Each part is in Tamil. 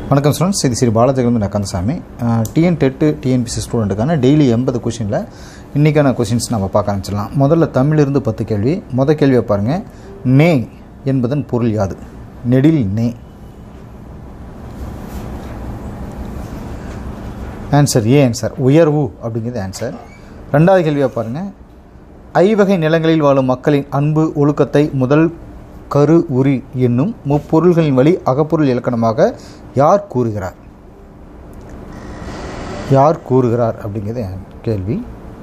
வணக்கம் ஸ்டூடெண்ட்ஸ் இது ஸ்ரீ பாலஜெகந்து நான் கந்தசாமி டிஎன் டெட்டு டிஎன்பிசி ஸ்டூடெண்ட்டுக்கான டெய்லி எண்பது கொஷினில் இன்றைக்கான கொஷின்ஸ் நம்ம பார்க்க ஆரம்பிச்சிடலாம் முதல்ல தமிழிலிருந்து பத்து கேள்வி முத கேள்வியை பாருங்கள் நே என்பதன் பொருள் யாது நெடில் நே ஆன்சர் ஏ ஆன்சர் உயர்வு அப்படிங்கிறது ஆன்சர் ரெண்டாவது கேள்வியாக பாருங்கள் ஐவகை நிலங்களில் வாழும் மக்களின் அன்பு ஒழுக்கத்தை முதல் கரு உரி என்னும் முப்பொருள்களின் வழி அகப்பொருள் இலக்கணமாக யார் கூறுகிறார் யார் கூறுகிறார் அப்படிங்கிறது என் கேள்வி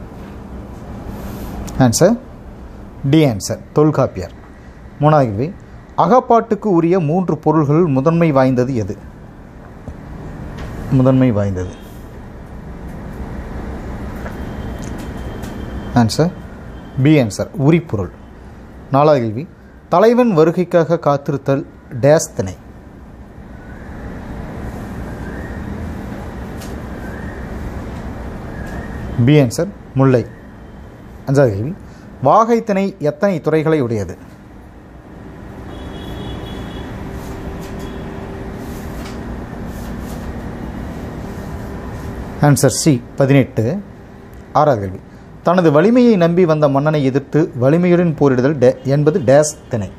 ஆன்சர் டி ஆன்சர் தொல்காப்பியர் மூணாவது கேள்வி அகப்பாட்டுக்கு உரிய மூன்று பொருள்கள் முதன்மை வாய்ந்தது எது முதன்மை வாய்ந்தது ஆன்சர் பி ஆன்சர் உரிப்பொருள் நாலாவது கேள்வி தலைவன் வருகைக்காக காத்திருத்தல் டேஸ் திணை பி ஆன்சர் முல்லை அஞ்சாவது கேள்வி வாகை திணை எத்தனை துறைகளை உடையது ஆன்சர் சி பதினெட்டு ஆறாவது கேள்வி தனது வலிமையை நம்பி வந்த மன்னனை எதிர்த்து வலிமையுடன் போரிடுதல் டே என்பது டேஸ் திணை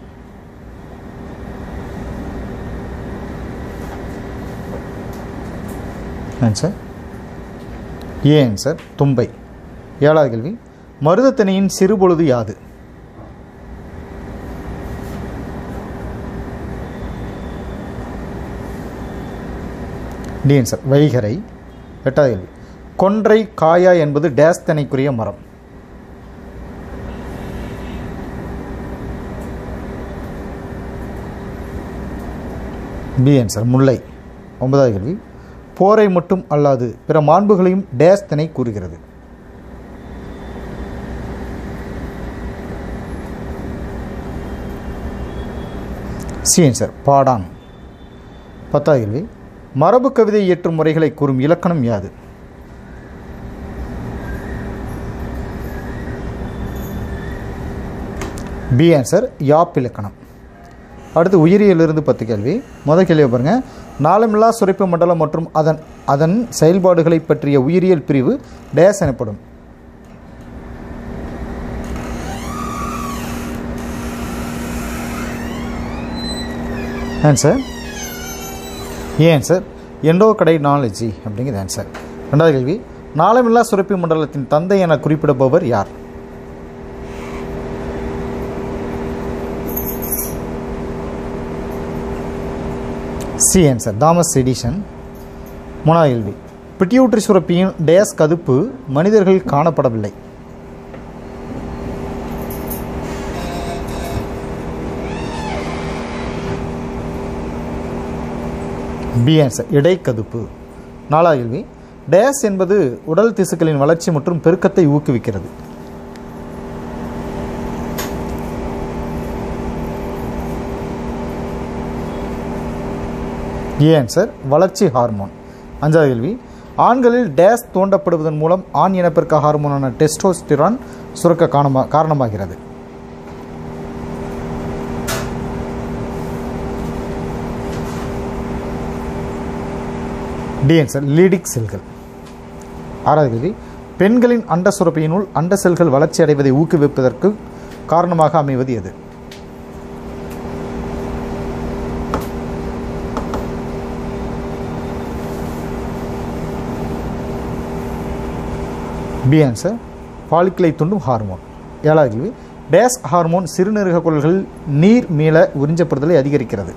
ஆன்சர் ஏ ஆன்சர் தும்பை ஏழாவது கேள்வி மருதத்திணையின் சிறுபொழுது யாது டி ஆன்சர் வைகரை எட்டாவது கேள்வி கொன்றை காயா என்பது டேஸ் திணைக்குரிய மரம் பி ஆன்சர் முல்லை ஒன்பதாவது கேள்வி போரை மட்டும் அல்லாது பிற மாண்புகளையும் டேஸ் திணை கூறுகிறது சி ஆன்சர் பாடான் பத்தாவது கேள்வி மரபு கவிதை இயற்றும் முறைகளை கூறும் இலக்கணம் யாது பி ஆன்சர் யாப் இலக்கணம் அடுத்து உயிரியலிருந்து பத்து கேள்வி முதல் கேள்வியை பாருங்கள் நாளமில்லா சுரைப்பு மண்டலம் மற்றும் அதன் அதன் செயல்பாடுகளை பற்றிய உயிரியல் பிரிவு டேஸ் எனப்படும் ஆன்சர் ஏ ஆன்சர் எண்டோகடை நாலேஜி அப்படிங்கிறது ஆன்சர் ரெண்டாவது கேள்வி நாளமில்லா சுரப்பி மண்டலத்தின் தந்தை என குறிப்பிடுபவர் யார் சி ஆன்சர் தாமஸ் எடிஷன் மூணாவது கேள்வி பிட்டியூட்ரி சுரப்பியின் டேஸ் கதுப்பு மனிதர்கள் காணப்படவில்லை பி ஆன்சர் இடைக்கதுப்பு நாலாவது கேள்வி டேஸ் என்பது உடல் திசுக்களின் வளர்ச்சி மற்றும் பெருக்கத்தை ஊக்குவிக்கிறது ஏ ஆன்சர் வளர்ச்சி ஹார்மோன் அஞ்சாவது கேள்வி ஆண்களில் டேஸ் தூண்டப்படுவதன் மூலம் ஆண் இனப்பெருக்க ஹார்மோனான டெஸ்டோஸ்டிரான் சுரக்க காரணமா காரணமாகிறது டி ஆன்சர் லீடிக் செல்கள் ஆறாவது கேள்வி பெண்களின் அண்ட சுரப்பியினுள் அண்ட செல்கள் வளர்ச்சி அடைவதை ஊக்குவிப்பதற்கு காரணமாக அமைவது எது பி ஆன்சர் பாலிக்கிளை துண்டும் ஹார்மோன் ஏழாவது கேள்வி டேஸ் ஹார்மோன் சிறுநீரக குழல்களில் நீர் மீள உறிஞ்சப்படுதலை அதிகரிக்கிறது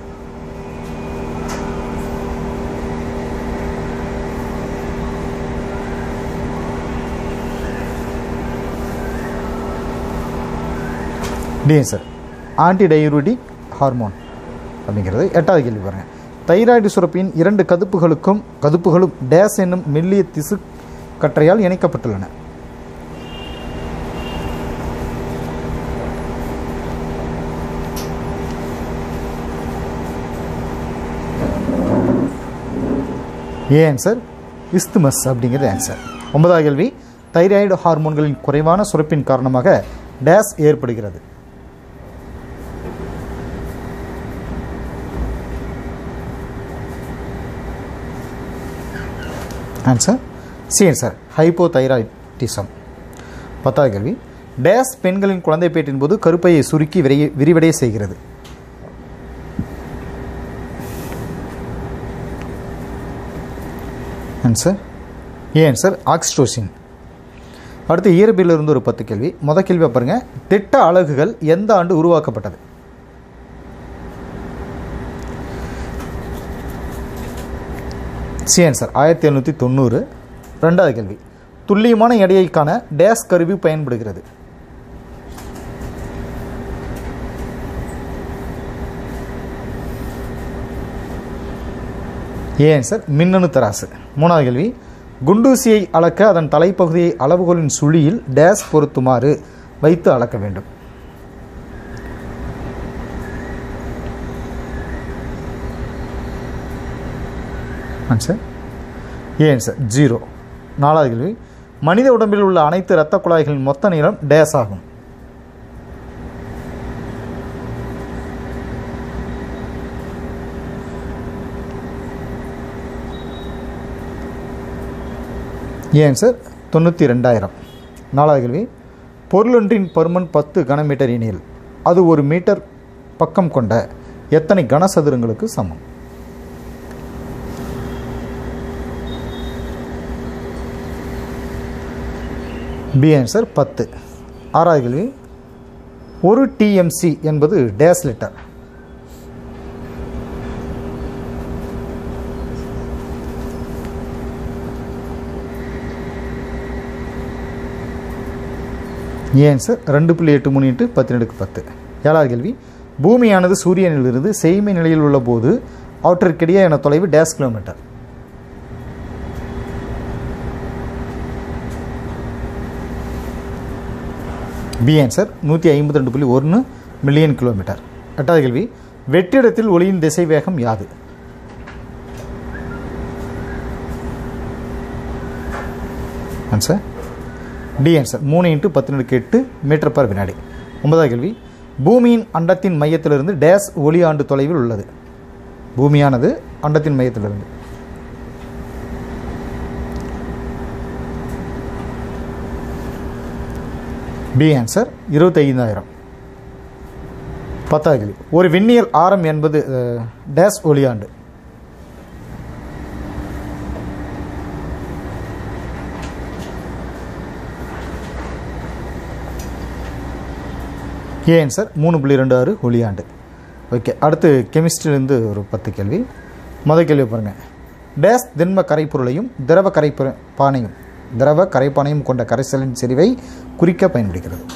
டி ஆன்சர் ஆன்டிடயூரிடிக் ஹார்மோன் அப்படிங்கிறது எட்டாவது கேள்வி பாருங்கள் தைராய்டு சுரப்பியின் இரண்டு கதுப்புகளுக்கும் கதுப்புகளும் டேஸ் என்னும் மெல்லிய திசு கற்றையால் இணைக்கப்பட்டுள்ளன ஏ ஆன்சர் இஸ்துமஸ் அப்படிங்கிறது ஆன்சர் ஒன்பதாவது கேள்வி தைராய்டு ஹார்மோன்களின் குறைவான சுரப்பின் காரணமாக டேஸ் ஏற்படுகிறது ஆன்சர் சி ஆன்சர் ஹைப்போதைராய்டிசம் பத்தாவது கேள்வி டேஸ் பெண்களின் குழந்தை பேட்டின் போது கருப்பையை சுருக்கி விரைய விரிவடைய செய்கிறது ஆன்சர் ஏ ஆன்சர் ஆக்ஸ்டோசின் அடுத்து இயற்பியலிருந்து ஒரு பத்து கேள்வி முத கேள்வி பாருங்க திட்ட அலகுகள் எந்த ஆண்டு உருவாக்கப்பட்டது சி ஆன்சர் ஆயிரத்தி எழுநூற்றி தொண்ணூறு ரெண்டாவது கேள்வி துல்லியமான எடையைக்கான டேஸ் கருவி பயன்படுகிறது ஏ ஆன்சர் மின்னணு தராசு மூணாவது கேள்வி குண்டூசியை அளக்க அதன் தலைப்பகுதியை அளவுகோலின் சுழியில் டேஸ் பொருத்துமாறு வைத்து அளக்க வேண்டும் ஆன்சர் ஏ ஆன்சர் ஜீரோ நாலாவது கேள்வி மனித உடம்பில் உள்ள அனைத்து இரத்த குழாய்களின் மொத்த நீளம் டேஸ் ஆகும் ஏ ஆன்சர் தொண்ணூற்றி ரெண்டாயிரம் நாலாவது கேள்வி பொருளொன்றின் பருமன் பத்து கனமீட்டர் எனில் அது ஒரு மீட்டர் பக்கம் கொண்ட எத்தனை கனசதுரங்களுக்கு சமம் பி ஆன்சர் பத்து ஆறாவது கேள்வி ஒரு டிஎம்சி என்பது டேஸ் லிட்டர் ஏன் சார் ரெண்டு புள்ளி எட்டு மூணு இன்ட்டு பத்தினெடுக்கு பத்து ஏழாவது கேள்வி பூமியானது சூரியனிலிருந்து செய்மை நிலையில் உள்ள போது அவற்றிற்கிடையே என தொலைவு டேஸ் கிலோமீட்டர் பி ஆன்சர் நூற்றி ஐம்பத்தி ரெண்டு புள்ளி ஒன்று மில்லியன் கிலோமீட்டர் எட்டாவது கேள்வி வெற்றிடத்தில் ஒளியின் திசை வேகம் யாது ஆன்சர் டி ஆன்சர் மூணு இன்ட்டு பத்து எட்டு மீட்டர் பர் வினாடி ஒன்பதாவது கேள்வி பூமியின் அண்டத்தின் மையத்திலிருந்து டேஸ் ஒளி ஆண்டு தொலைவில் உள்ளது பூமியானது அண்டத்தின் மையத்திலிருந்து பி ஆன்சர் இருபத்தைந்தாயிரம் பத்தாவது கேள்வி ஒரு விண்ணியல் ஆரம் என்பது அஹ், டேஸ் ஒளியாண்டு ஏ ஆன்சர் மூணு புள்ளி ரெண்டு ஆறு ஒளியாண்டு ஓகே அடுத்து கெமிஸ்ட்ரியிலேருந்து ஒரு பத்து கேள்வி முதல் கேள்வி பாருங்கள் டேஸ் திண்ம கரைப்பொருளையும் திரவ கரைப்பு பானையும் திரவ கரைப்பானையும் கொண்ட கரைசலின் செறிவை குறிக்க பயன்படுகிறது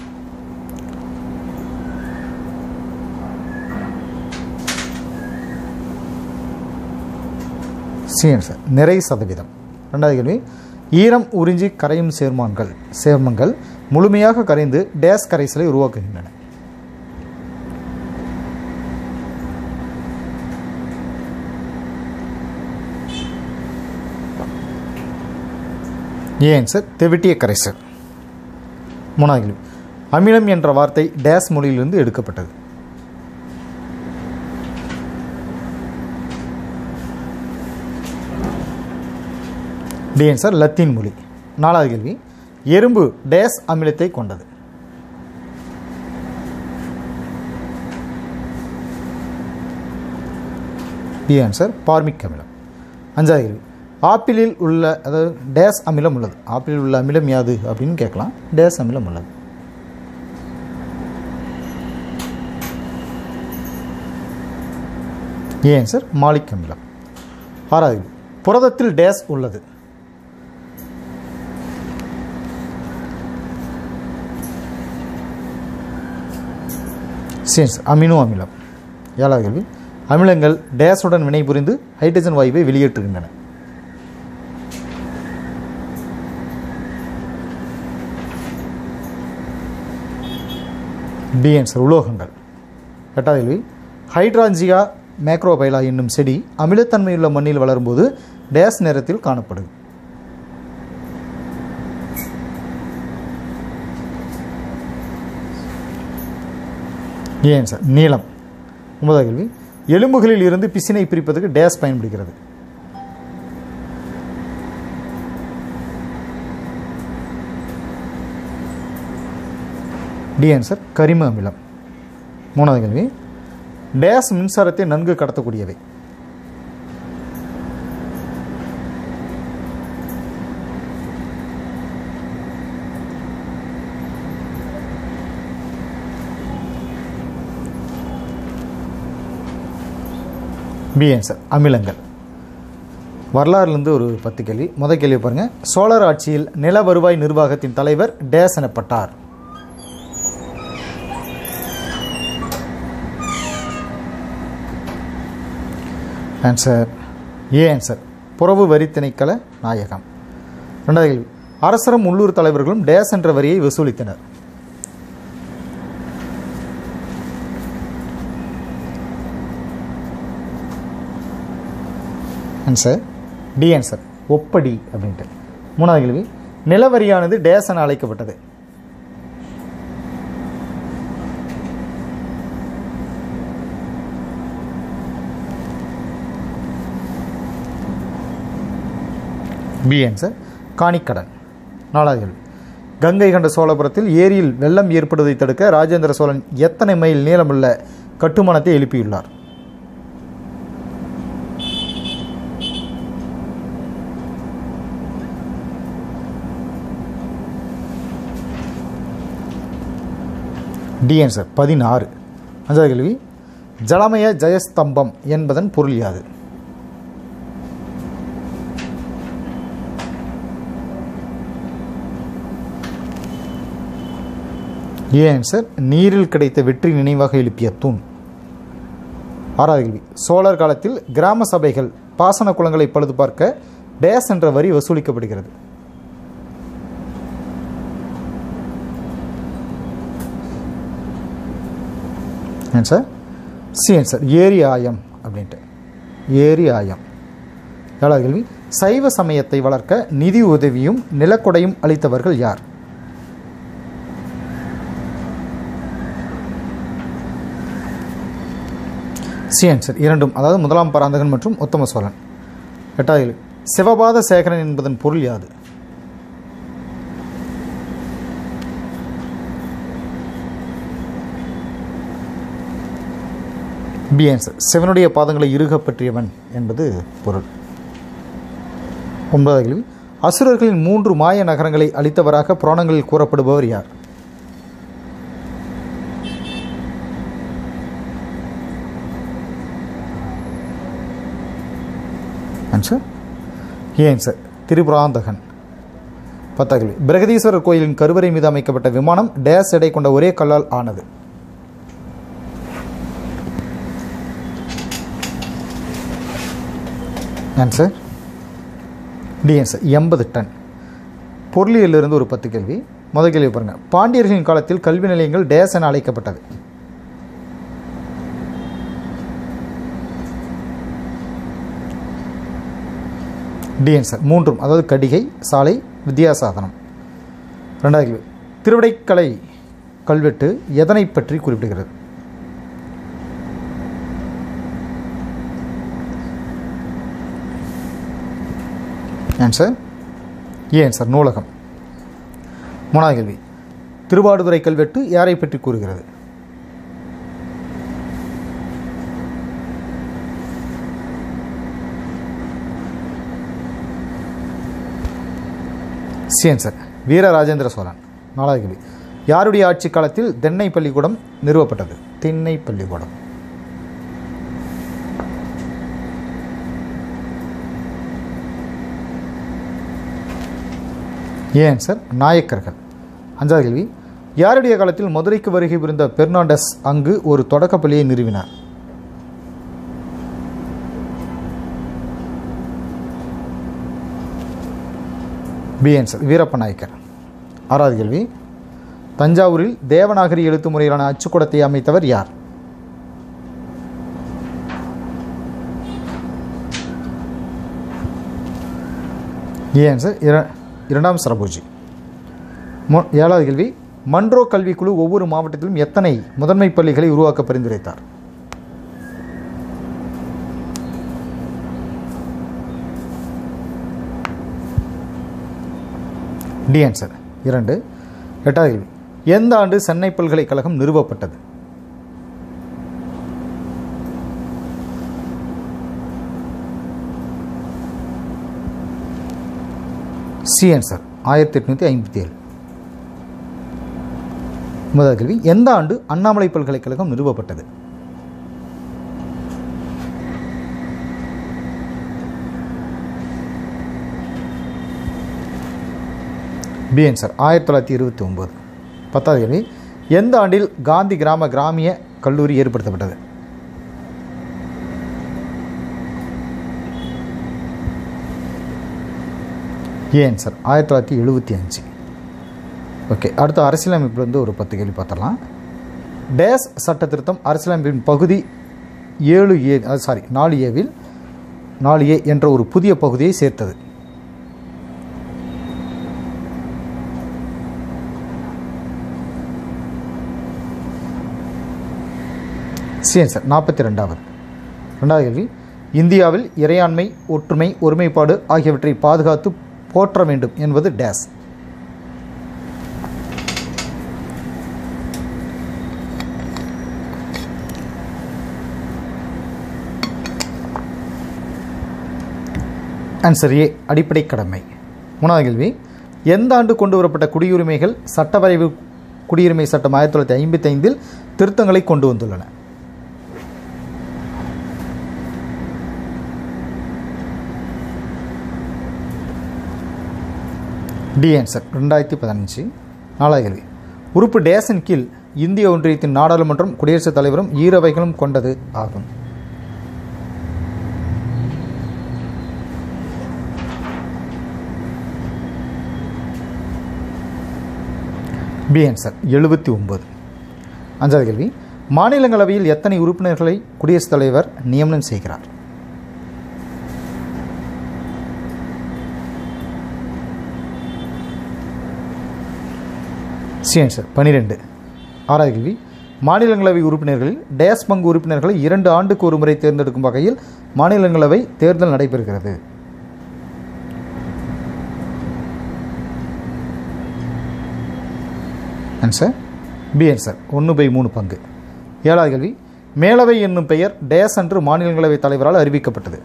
சி ஆன்சர் நிறை சதவீதம் ரெண்டாவது கேள்வி ஈரம் உறிஞ்சி கரையும் சேர்மான்கள் சேர்மங்கள் முழுமையாக கரைந்து டேஸ் கரைசலை உருவாக்குகின்றன ஏ ஆன்சர் தெவிட்டிய கரைசல் மூணாவது கேள்வி அமிலம் என்ற வார்த்தை டேஸ் மொழியிலிருந்து எடுக்கப்பட்டது டி ஆன்சர் லத்தீன் மொழி நாலாவது கேள்வி எறும்பு டேஸ் அமிலத்தை கொண்டது டி ஆன்சர் பார்மிக் அமிலம் அஞ்சாவது கேள்வி ஆப்பிளில் உள்ள அதாவது டேஸ் அமிலம் உள்ளது ஆப்பிளில் உள்ள அமிலம் யாது அப்படின்னு கேட்கலாம் டேஸ் அமிலம் உள்ளது ஏ ஆன்சர் மாலிக் அமிலம் ஆறாவது கேள்வி புரதத்தில் டேஸ் உள்ளது சேன்ஸ் அமினோ அமிலம் ஏழாவது கேள்வி அமிலங்கள் டேஸுடன் வினைபுரிந்து ஹைட்ரஜன் வாயுவை வெளியேற்றுகின்றன பி ஆன்சர் உலோகங்கள் எட்டாவது கேள்வி ஹைட்ராஞ்சியா மேக்ரோபைலா என்னும் செடி அமிலத்தன்மையுள்ள மண்ணில் வளரும்போது டேஸ் நிறத்தில் காணப்படுது ஏன் சார் நீளம் ஒன்பதாவது கேள்வி எலும்புகளில் இருந்து பிசினை பிரிப்பதற்கு டேஸ் பயன்படுகிறது டி ஆன்சர் கரிம அமிலம் மூணாவது கேள்வி டேஸ் மின்சாரத்தை நன்கு கடத்தக்கூடியவை பி ஆன்சர் அமிலங்கள் வரலாறுலேருந்து ஒரு பத்து கேள்வி முதல் கேள்வி பாருங்கள் சோழர் ஆட்சியில் நில வருவாய் நிர்வாகத்தின் தலைவர் டேஸ் எனப்பட்டார் ஆன்சர் ஏ ஆன்சர் புறவு வரி திணைக்கள நாயகம் ரெண்டாவது கேள்வி அரசரும் உள்ளூர் தலைவர்களும் டேஸ் என்ற வரியை வசூலித்தனர் ஆன்சர் டி ஆன்சர் ஒப்படி அப்படின்ட்டு மூணாவது கேள்வி நிலவரியானது டேஸ் என அழைக்கப்பட்டது பி ஆன்சர் காணிக்கடன் நாலாவது கேள்வி கங்கை கண்ட சோழபுரத்தில் ஏரியில் வெள்ளம் ஏற்படுவதை தடுக்க ராஜேந்திர சோழன் எத்தனை மைல் நீளமுள்ள கட்டுமானத்தை எழுப்பியுள்ளார் டி ஆன்சர் பதினாறு அஞ்சாவது கேள்வி ஜலமய ஜெயஸ்தம்பம் என்பதன் பொருள் யாது ஏ ஆன்சர் நீரில் கிடைத்த வெற்றி நினைவாக எழுப்பிய தூண் ஆறாவது கேள்வி சோழர் காலத்தில் கிராம சபைகள் பாசன குளங்களை பழுது பார்க்க டேஸ் என்ற வரி வசூலிக்கப்படுகிறது ஆன்சர் சி ஆன்சர் ஏரி ஆயம் அப்படின்ட்டு ஏரி ஆயம் ஏழாவது கேள்வி சைவ சமயத்தை வளர்க்க நிதி உதவியும் நிலக்கொடையும் அளித்தவர்கள் யார் சி ஆன்சர் இரண்டும் அதாவது முதலாம் பராந்தகன் மற்றும் உத்தம சோழன் எட்டாவது கேள்வி சிவபாத சேகரன் என்பதன் பொருள் யாது பி ஆன்சர் சிவனுடைய பாதங்களை இறுக பற்றியவன் என்பது பொருள் ஒன்பதாவது கேள்வி அசுரர்களின் மூன்று மாய நகரங்களை அளித்தவராக புராணங்களில் கூறப்படுபவர் யார் ஆன்சர் ஏ ஆன்சர் திரிபுராந்தகன் பத்தாவது கேள்வி பிரகதீஸ்வரர் கோயிலின் கருவறை மீது அமைக்கப்பட்ட விமானம் டேஸ் எடை கொண்ட ஒரே கல்லால் ஆனது ஆன்சர் டி ஆன்சர் எண்பது டன் பொருளியலிருந்து ஒரு பத்து கேள்வி முதல் கேள்வி பாருங்க பாண்டியர்களின் காலத்தில் கல்வி நிலையங்கள் டேஸ் என அழைக்கப்பட்டது டி ஆன்சர் மூன்றும் அதாவது கடிகை சாலை வித்யாசாதனம் ரெண்டாவது கேள்வி திருவிடைக்கலை கல்வெட்டு எதனை பற்றி குறிப்பிடுகிறது ஆன்சர் ஏ ஆன்சர் நூலகம் மூணாவது கேள்வி திருவாடுதுறை கல்வெட்டு யாரை பற்றி கூறுகிறது சி ஆன்சர் வீரராஜேந்திர சோழன் நாலாவது கேள்வி யாருடைய ஆட்சி காலத்தில் தென்னை பள்ளிக்கூடம் நிறுவப்பட்டது திண்ணை பள்ளிக்கூடம் ஏ ஆன்சர் நாயக்கர்கள் அஞ்சாவது கேள்வி யாருடைய காலத்தில் மதுரைக்கு வருகை புரிந்த பெர்னாண்டஸ் அங்கு ஒரு தொடக்கப் பள்ளியை நிறுவினார் பி ஆன்சர் வீரப்ப நாயக்கர் ஆறாவது கேள்வி தஞ்சாவூரில் தேவநாகரி எழுத்து முறையிலான அச்சுக்கூடத்தை அமைத்தவர் யார் ஏ ஆன்சர் இர இரண்டாம் சரபோஜி மு ஏழாவது கேள்வி மன்றோ கல்விக்குழு ஒவ்வொரு மாவட்டத்திலும் எத்தனை முதன்மை பள்ளிகளை உருவாக்க பரிந்துரைத்தார் டி ஆன்சர் இரண்டு எட்டாவது கேள்வி எந்த ஆண்டு சென்னை பல்கலைக்கழகம் நிறுவப்பட்டது சி ஆன்சர் ஆயிரத்தி எட்நூற்றி ஐம்பத்தி ஏழு முதல் கேள்வி எந்த ஆண்டு அண்ணாமலை பல்கலைக்கழகம் நிறுவப்பட்டது பி ஆன்சர் ஆயிரத்தி தொள்ளாயிரத்தி இருபத்தி ஒம்பது பத்தாவது கேள்வி எந்த ஆண்டில் காந்தி கிராம கிராமிய கல்லூரி ஏற்படுத்தப்பட்டது ஏ ஆன்சர் ஆயிரத்தி தொள்ளாயிரத்தி எழுபத்தி அஞ்சு ஓகே அடுத்த அரசியலமைப்பில் வந்து ஒரு பத்து கேள்வி பார்த்துடலாம் டேஸ் சட்ட திருத்தம் அரசியலமைப்பின் பகுதி ஏழு ஏ சாரி நாலு ஏவில் நாலு ஏ என்ற ஒரு புதிய பகுதியை சேர்த்தது சரி சார் நாற்பத்தி ரெண்டாவது ரெண்டாவது கேள்வி இந்தியாவில் இறையாண்மை ஒற்றுமை ஒருமைப்பாடு ஆகியவற்றை பாதுகாத்து போற்ற வேண்டும் என்பது டேஸ் ஆன்சர் ஏ அடிப்படை கடமை மூணாவது கேள்வி எந்த ஆண்டு கொண்டு வரப்பட்ட குடியுரிமைகள் சட்டவரைவு குடியுரிமை சட்டம் ஆயிரத்தி தொள்ளாயிரத்தி ஐம்பத்தி ஐந்தில் திருத்தங்களை கொண்டு வந்துள்ளன டி ஆன்சர் ரெண்டாயிரத்தி பதினஞ்சு நாலாவது கேள்வி உறுப்பு டேஸின் கீழ் இந்திய ஒன்றியத்தின் நாடாளுமன்றம் குடியரசுத் தலைவரும் ஈரவைகளும் கொண்டது ஆகும் பி ஆன்சர் எழுபத்தி ஒம்பது அஞ்சாவது கேள்வி மாநிலங்களவையில் எத்தனை உறுப்பினர்களை குடியரசுத் தலைவர் நியமனம் செய்கிறார் சி ஆன்சர் பனிரெண்டு ஆறாவது கேள்வி மாநிலங்களவை உறுப்பினர்களில் டேஸ் பங்கு உறுப்பினர்களை இரண்டு ஆண்டுக்கு ஒரு முறை தேர்ந்தெடுக்கும் வகையில் மாநிலங்களவை தேர்தல் நடைபெறுகிறது ஆன்சர் பி ஆன்சர் ஒன்று பை மூணு பங்கு ஏழாவது கேள்வி மேலவை என்னும் பெயர் டேஸ் அன்று மாநிலங்களவை தலைவரால் அறிவிக்கப்பட்டது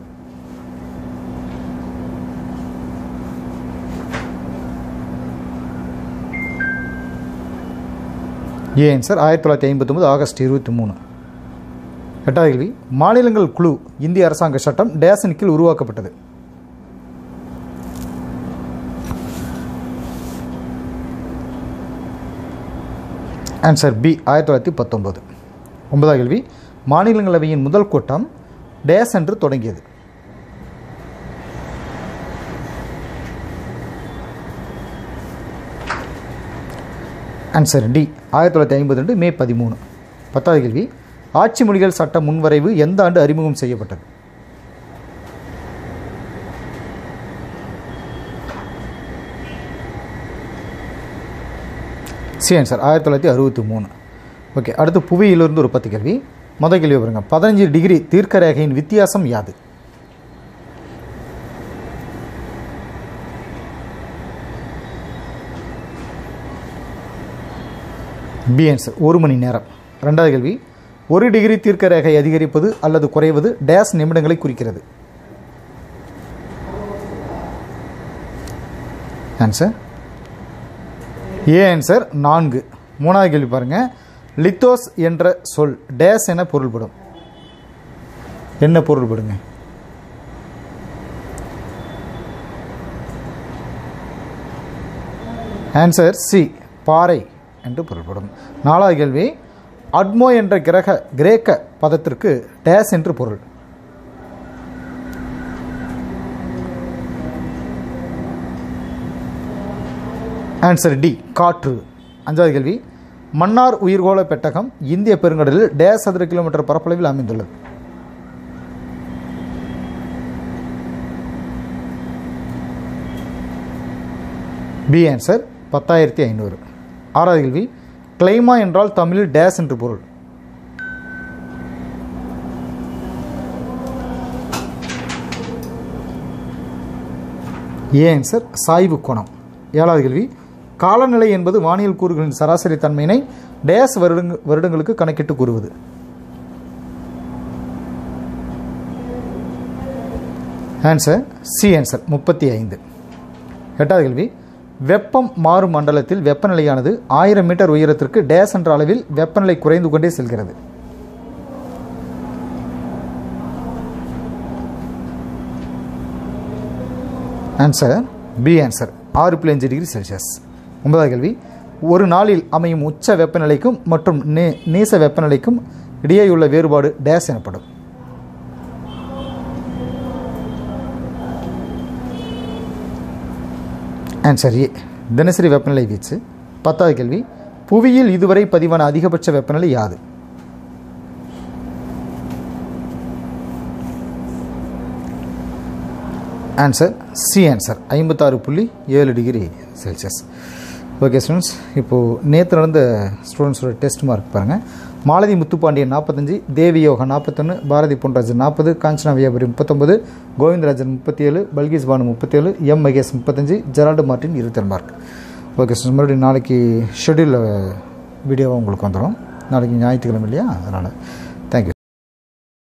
ஏ ஆன்சர் ஆயிரத்தி தொள்ளாயிரத்தி ஐம்பத்தொம்பது ஆகஸ்ட் இருபத்தி மூணு எட்டாவது கேள்வி மாநிலங்கள் குழு இந்திய அரசாங்க சட்டம் டேஸின் கீழ் உருவாக்கப்பட்டது ஆன்சர் பி ஆயிரத்தி தொள்ளாயிரத்தி பத்தொம்பது ஒன்பதாவது கேள்வி மாநிலங்களவையின் முதல் கூட்டம் டேஸ் என்று தொடங்கியது ஆன்சர் டி ஆயிரத்தி தொள்ளாயிரத்தி ஐம்பது ரெண்டு மே பதிமூணு பத்தாவது கேள்வி ஆட்சி மொழிகள் சட்ட முன்வரைவு எந்த ஆண்டு அறிமுகம் செய்யப்பட்டது சி ஆன்சர் ஆயிரத்தி தொள்ளாயிரத்தி அறுபத்தி மூணு ஓகே அடுத்து புவியிலிருந்து ஒரு பத்து கேள்வி முதல் கேள்வி பாருங்க பதினஞ்சு டிகிரி தீர்க்க ரேகையின் வித்தியாசம் யாது பி ஆன்சர் ஒரு மணி நேரம் ரெண்டாவது கேள்வி ஒரு டிகிரி தீர்க்க ரேகை அதிகரிப்பது அல்லது குறைவது டேஸ் நிமிடங்களை குறிக்கிறது ஆன்சர் ஏ ஆன்சர் நான்கு மூணாவது கேள்வி பாருங்க லித்தோஸ் என்ற சொல் டேஸ் என பொருள்படும் என்ன பொருள்படுங்க ஆன்சர் சி பாறை என்று பொருள்படும் நாலாவது கேள்வி அட்மோ என்ற கிரக கிரேக்க பதத்திற்கு டேஸ் என்று பொருள் ஆன்சர் டி காற்று அஞ்சாவது கேள்வி மன்னார் உயிர்கோள பெட்டகம் இந்திய பெருங்கடலில் டேஸ் சதுர கிலோமீட்டர் பரப்பளவில் அமைந்துள்ளது பி ஆன்சர் பத்தாயிரத்தி ஐநூறு ஆறாவது கேள்வி கிளைமா என்றால் தமிழில் டேஸ் என்று பொருள் ஏ ஆன்சர் சாய்வு கோணம் ஏழாவது கேள்வி காலநிலை என்பது வானியல் கூறுகளின் சராசரி தன்மையினை டேஸ் வருடங்க வருடங்களுக்கு கணக்கிட்டு கூறுவது ஆன்சர் சி ஆன்சர் முப்பத்தி ஐந்து எட்டாவது கேள்வி வெப்பம் மாறும் மண்டலத்தில் வெப்பநிலையானது ஆயிரம் மீட்டர் உயரத்திற்கு டேஸ் என்ற அளவில் வெப்பநிலை குறைந்து கொண்டே செல்கிறது ஆன்சர் பி ஆன்சர் ஆறு புள்ளி அஞ்சு டிகிரி செல்சியஸ் ஒன்பதாவது கேள்வி ஒரு நாளில் அமையும் உச்ச வெப்பநிலைக்கும் மற்றும் நே நீச வெப்பநிலைக்கும் இடையேயுள்ள வேறுபாடு டேஸ் எனப்படும் ஆன்சர் ஏ தினசரி வெப்பநிலை வீச்சு பத்தாவது கேள்வி புவியில் இதுவரை பதிவான அதிகபட்ச வெப்பநிலை யாது ஆன்சர் சி ஆன்சர் ஐம்பத்தாறு புள்ளி ஏழு டிகிரி செல்சியஸ் ஓகே ஸ்டூடெண்ட்ஸ் இப்போது நேற்று நடந்த ஸ்டூடெண்ட்ஸோட டெஸ்ட் மார்க் பாருங்கள் மாலதி முத்துப்பாண்டியன் நாற்பத்தஞ்சு தேவி யோகா நாற்பத்தொன்று பாரதி பொன்ராஜன் நாற்பது காஞ்சனா வியாபாரி முப்பத்தொம்பது கோவிந்தராஜன் முப்பத்தி ஏழு பல்கீஸ் பானு முப்பத்தேழு எம் மகேஷ் முப்பத்தஞ்சு ஜெரால்டு மார்ட்டின் இருபத்தி மார்க் ஓகே ஸ்டூடெண்ட்ஸ் மறுபடியும் நாளைக்கு ஷெட்யூலில் வீடியோவாக உங்களுக்கு வந்துடும் நாளைக்கு ஞாயிற்றுக்கிழமை இல்லையா அதனால்